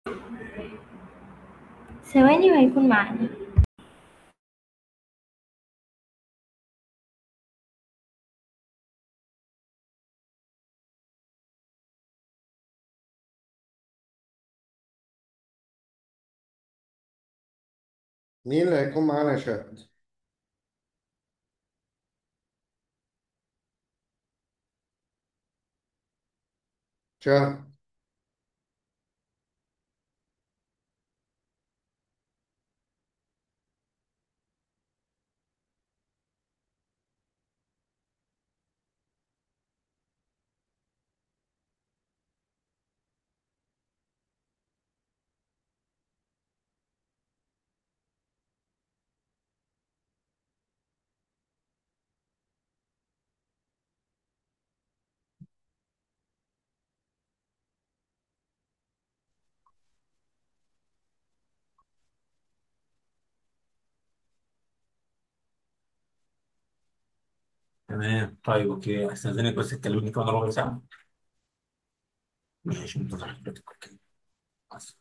ثواني وهيكون معانا مين اللي هيكون معانا يا شاهد شاهد تمام طيب اوكي استاذنك بس تكلمني كمان ربع ساعه ماشي منتظر حضرتك اوكي بس.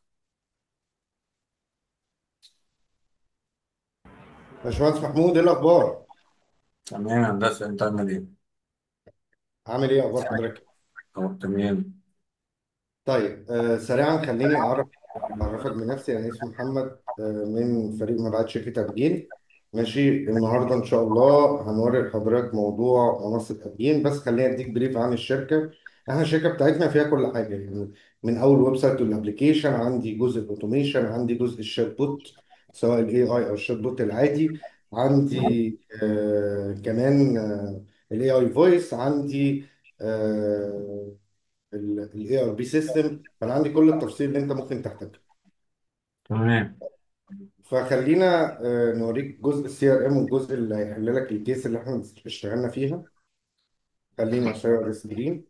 باشمهندس محمود ايه الاخبار تمام يا هندسه انت عامل ايه؟ عامل ايه اخبار حضرتك أهو تمام طيب آه سريعا خليني اعرف اعرفك بنفسي انا اسمي محمد آه من فريق مبيعات شركه ابجين ماشي النهارده ان شاء الله هنوري لحضرتك موضوع منصه ابجين بس خليني اديك بريف عن الشركه احنا الشركه بتاعتنا فيها كل حاجه يعني من اول ويب سايت والابلكيشن عندي جزء الاوتوميشن عندي جزء الشات بوت سواء الاي اي او الشات بوت العادي عندي آه كمان الاي اي فويس عندي آه الاي ار بي سيستم فانا عندي كل التفاصيل اللي انت ممكن تحتاجها تمام فخلينا آه، نوريك جزء السي ار ام والجزء اللي هيحل لك الكيس اللي احنا اشتغلنا فيها خليني اشير السكرين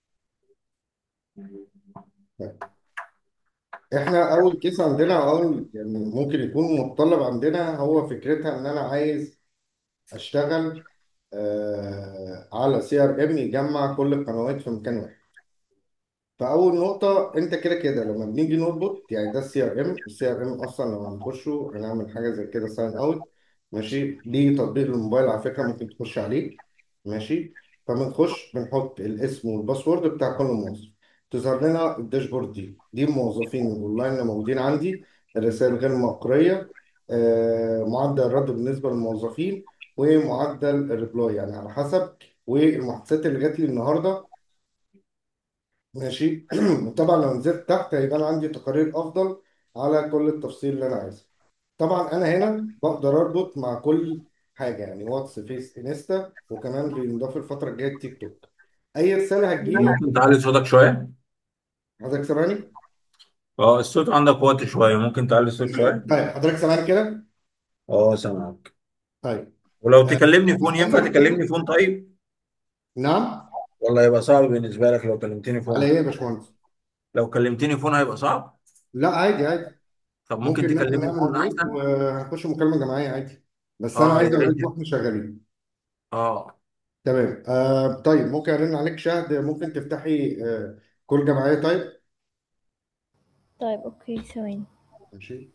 احنا اول كيس عندنا اول يعني ممكن يكون متطلب عندنا هو فكرتها ان انا عايز اشتغل آه على سي ار ام يجمع كل القنوات في مكان واحد فاول نقطه انت كده كده لما بنيجي نربط يعني ده السي ار ام السي ار ام اصلا لما هنخشه هنعمل حاجه زي كده ساين اوت ماشي دي تطبيق للموبايل على فكره ممكن تخش عليه ماشي فبنخش بنحط الاسم والباسورد بتاع كل موظف تظهر لنا الداشبورد دي دي الموظفين الاونلاين اللي موجودين عندي الرسائل غير مقريه آه معدل الرد بالنسبه للموظفين ومعدل الريبلاي يعني على حسب والمحادثات اللي جات لي النهارده ماشي طبعا لو نزلت تحت هيبقى انا عندي تقارير افضل على كل التفصيل اللي انا عايزه طبعا انا هنا بقدر اربط مع كل حاجه يعني واتس فيس انستا وكمان بينضاف الفتره الجايه التيك توك اي رساله هتجيلي ممكن تعلي صوتك شويه؟ حضرتك سامعني اه الصوت عندك واطي شويه ممكن تعلي الصوت شويه؟ طيب حضرتك سامعني كده اه سامعك طيب ولو آه، تكلمني فون ينفع عندك تكلمني ايه فون طيب؟ نعم ولا هيبقى صعب بالنسبه لك لو كلمتني على فون؟ ايه يا باشمهندس لو كلمتني فون هيبقى صعب؟ لا عادي عادي طب ممكن ممكن ان احنا تكلمني نعمل فون جروب احسن؟ وهنخش مكالمه جماعيه عادي بس انا اه عايز يا اوريك ريت واحنا شغالين اه تمام آه طيب ممكن ارن عليك شهد ممكن تفتحي آه كل جمعيه طيب طيب اوكي ثواني ماشي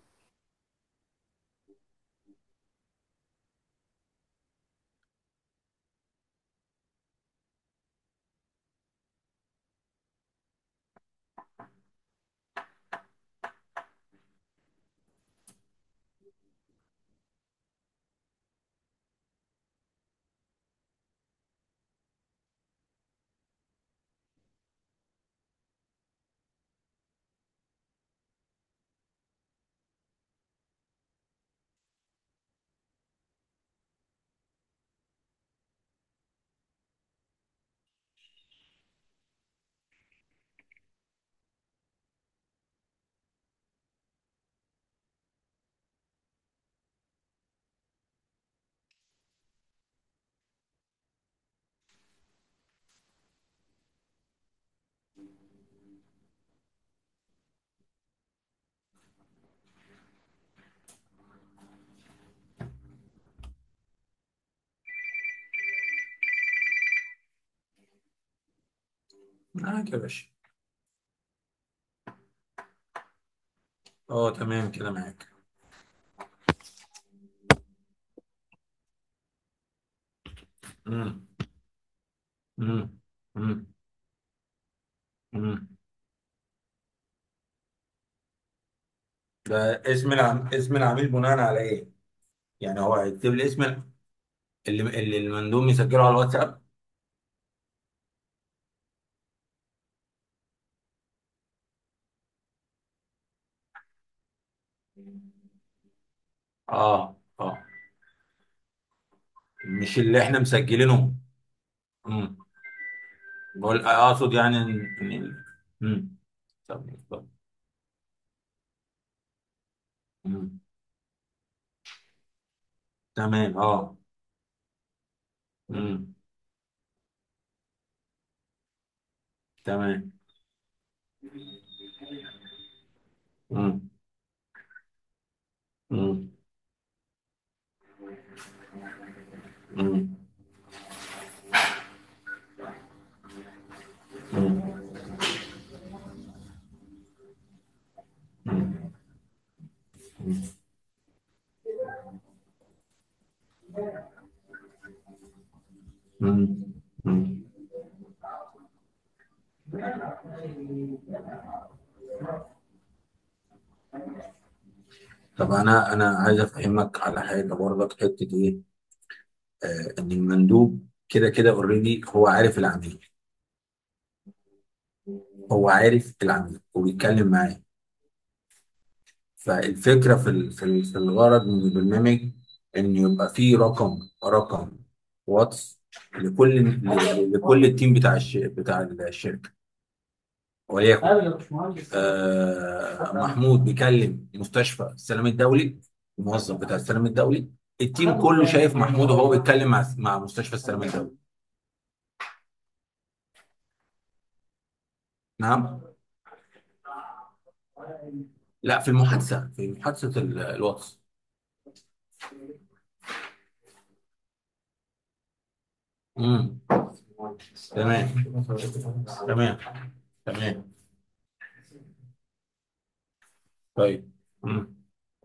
معاك يا باشا اه تمام كده معاك مم. مم. مم. مم. ده اسم العم... اسم العميل بناء على ايه؟ يعني هو هيكتب لي اسم ال- اللي اللي المندوب يسجله على الواتساب اه اه مش اللي احنا مسجلينه امم بقول اقصد يعني ان إن- امم طب طب. مم. تمام اه امم تمام امم امم امم امم امم امم طب انا انا عايز افهمك على حاجه برضك حته ايه آه ان المندوب كده كده اوريدي هو عارف العميل هو عارف العميل وبيتكلم معاه فالفكره في ال- في ال- في الغرض من البرنامج ان يبقى فيه رقم رقم واتس لكل ل- لكل التيم بتاع الش بتاع الشركه وليكن آه محمود بيكلم مستشفى السلام الدولي الموظف بتاع السلام الدولي التيم كله شايف محمود وهو بيتكلم مع مع مستشفى السلام الدولي نعم لا في المحادثه في محادثه ال- الواتس امم تمام تمام تمام طيب امم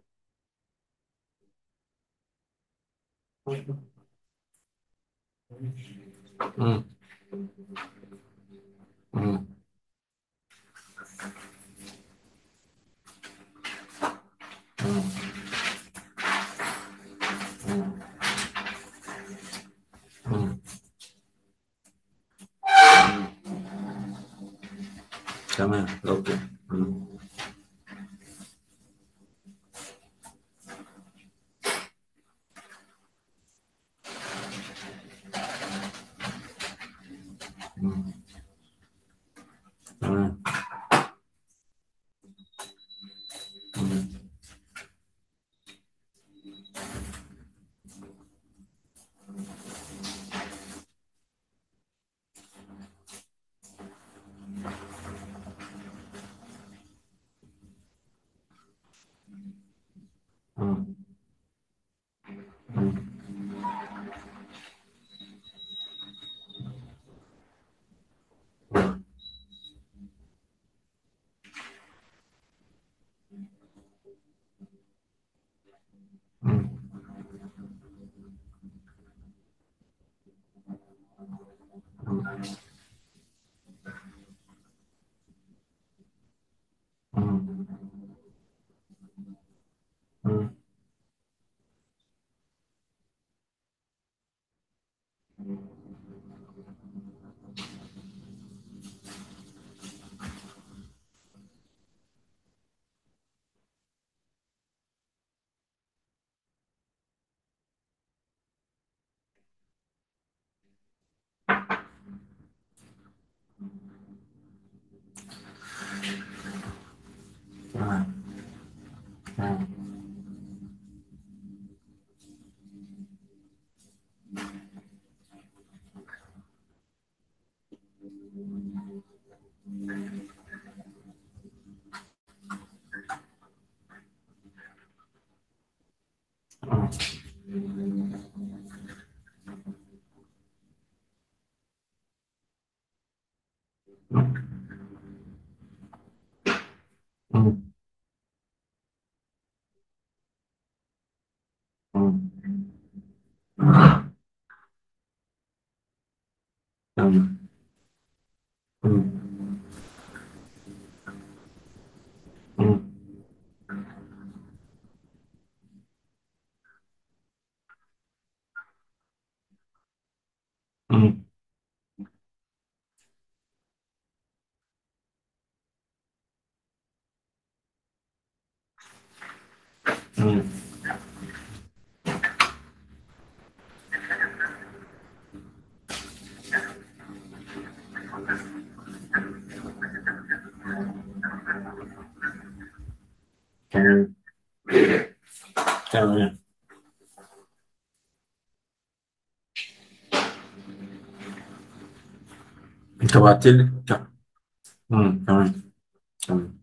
امم امم امم تمام اوكي امم تمام امم امم تمام مم. تمام تمام انت بعت لي ت- مم. تمام تمام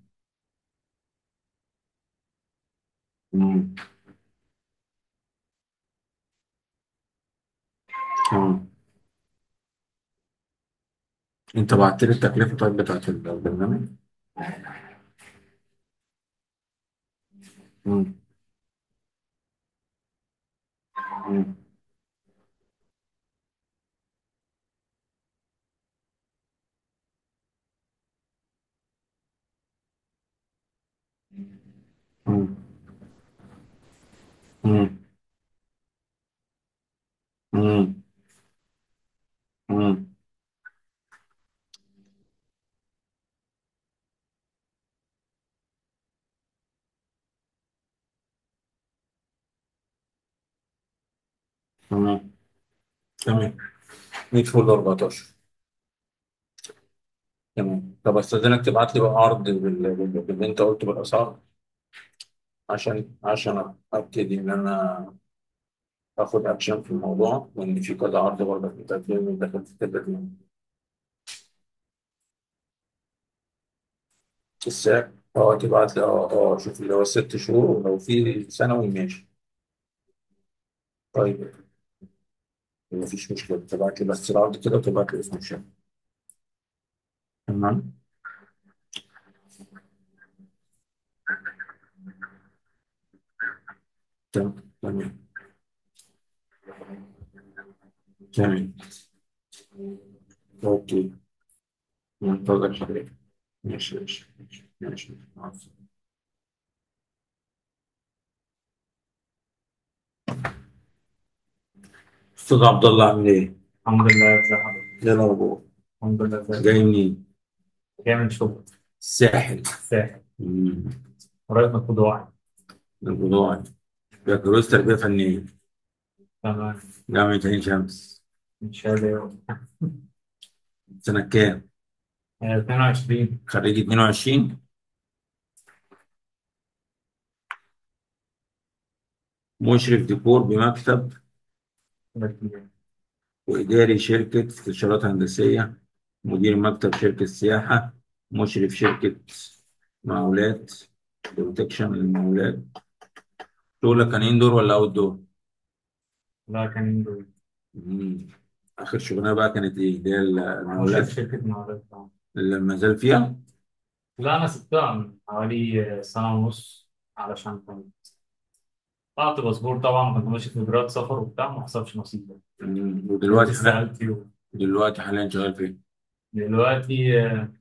مم. تمام انت بعت لي التكلفة طيب بتاعت البرنامج مم. مم. مم. مم. مم. مم. تمام تمام 100 فول 14 تمام طب استاذنك تبعت لي بقى عرض بال- بال- باللي انت قلته بالاسعار عشان عشان ابتدي ان انا اخد اكشن في الموضوع وان في كذا عرض برضه في التقديم داخل في التقديم السعر اه تبعت لي اه اه شوف اللي هو ست شهور ولو في سنوي ماشي طيب مفيش مشكلة تبعت لي بس العرض كده وتبعت لي اسم الشركة تمام تمام تمام تمام اوكي منتظر حضرتك ماشي ماشي ماشي ماشي مع السلامة. استاذ عبد الله عامل ايه؟ الحمد لله ازي حضرتك ايه الاخبار؟ الحمد لله ازي جاي منين؟ جاي من شغل الساحل الساحل مم. قريب من خضوع الموضوع بكالوريوس تربية فنية تمام جامعة عين شمس مش هذا سنة كام؟ 22 خريج 22 مشرف ديكور بمكتب وإداري شركة استشارات هندسية مدير مكتب شركة سياحة مشرف شركة مقاولات بروتكشن للمقاولات شغلك كان اندور ولا اوت دور؟ لا كان دول مم. آخر شغلانة بقى كانت ايه؟ اللي هي مشرف المقاولات شركة مقاولات طبعا. اللي ما زال فيها؟ لا أنا سبتها من حوالي سنة ونص علشان كنت قطعت باسبور طبعا كنت ماشي في إجراءات سفر وبتاع ما حصلش نصيب مم. ودلوقتي حاليا سألت يوم دلوقتي حاليا شغال فين؟ دلوقتي